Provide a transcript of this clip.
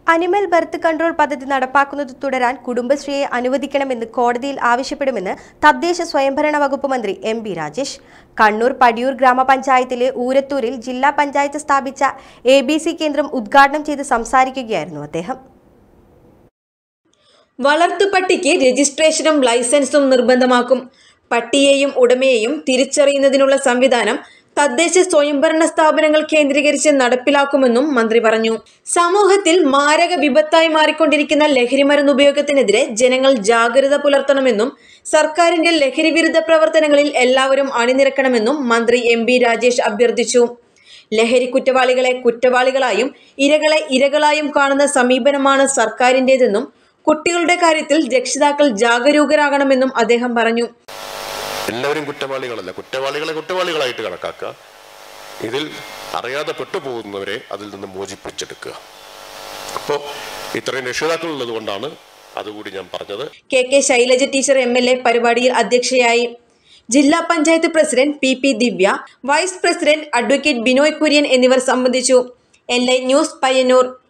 animal birth control പദ്ധതി നടപ്പാക്കുന്നത് തുടരാൻ കുടുംബശ്രീയെ അനുവദിക്കണമെന്ന് കോടതിയിൽ ആവശ്യപ്പെടുമെന്ന് തദ്ദേശ സ്വയംഭരണ വകുപ്പ് മന്ത്രി എം ബി രാജേഷ് കണ്ണൂർ പടിയൂർ ഗ്രാമപഞ്ചായത്തിലെ ഊരത്തൂരിൽ ജില്ലാ പഞ്ചായത്ത് സ്ഥാപിച്ച എ ബി സി കേന്ദ്രം ഉദ്ഘാടനം ചെയ്ത് സംസാരിക്കുകയായിരുന്നു അദ്ദേഹം വളർത്തുപട്ടിക്ക് രജിസ്ട്രേഷനും ലൈസൻസും നിർബന്ധമാക്കും പട്ടിയെയും ഉടമയെയും തിരിച്ചറിയുന്നതിനുള്ള സംവിധാനം തദ്ദേശ സ്വയംഭരണ സ്ഥാപനങ്ങൾ കേന്ദ്രീകരിച്ച് നടപ്പിലാക്കുമെന്നും മന്ത്രി പറഞ്ഞു സമൂഹത്തിൽ മാരക വിപത്തായി മാറിക്കൊണ്ടിരിക്കുന്ന ലഹരിമരുന്ന് ഉപയോഗത്തിനെതിരെ ജനങ്ങൾ ജാഗ്രത പുലർത്തണമെന്നും സർക്കാരിന്റെ ലഹരി വിരുദ്ധ പ്രവർത്തനങ്ങളിൽ എല്ലാവരും അണിനിരക്കണമെന്നും മന്ത്രി എം ബി രാജേഷ് അഭ്യർത്ഥിച്ചു ലഹരി കുറ്റവാളികളെ കുറ്റവാളികളായും ഇരകളെ ഇരകളായും കാണുന്ന സമീപനമാണ് സർക്കാരിൻ്റെതെന്നും കുട്ടികളുടെ കാര്യത്തിൽ രക്ഷിതാക്കൾ ജാഗരൂകരാകണമെന്നും അദ്ദേഹം പറഞ്ഞു എല്ലാവരും കുറ്റവാളികളല്ല കുറ്റവാളികളെ കുറ്റവാളികളായിട്ട് കണക്കാക്കുക ഇതിൽ അറിയാതെ പെട്ടുപോകുന്നവരെ അതിൽ നിന്ന് മോചിപ്പിച്ചെടുക്കുക അപ്പോൾ ഇത്രയും രക്ഷിതാക്കൾ ഉള്ളത് കൊണ്ടാണ് അതുകൂടി ഞാൻ പറഞ്ഞത് K K Shailaja teacher M L A പരിപാടിയിൽ അധ്യക്ഷയായി ജില്ലാ panchayat president P P Divya vice president advocate Binoy Kurian എന്നിവർ സംബന്ധിച്ചു എൽ ഐ ന്യൂസ് പയ്യന്നൂർ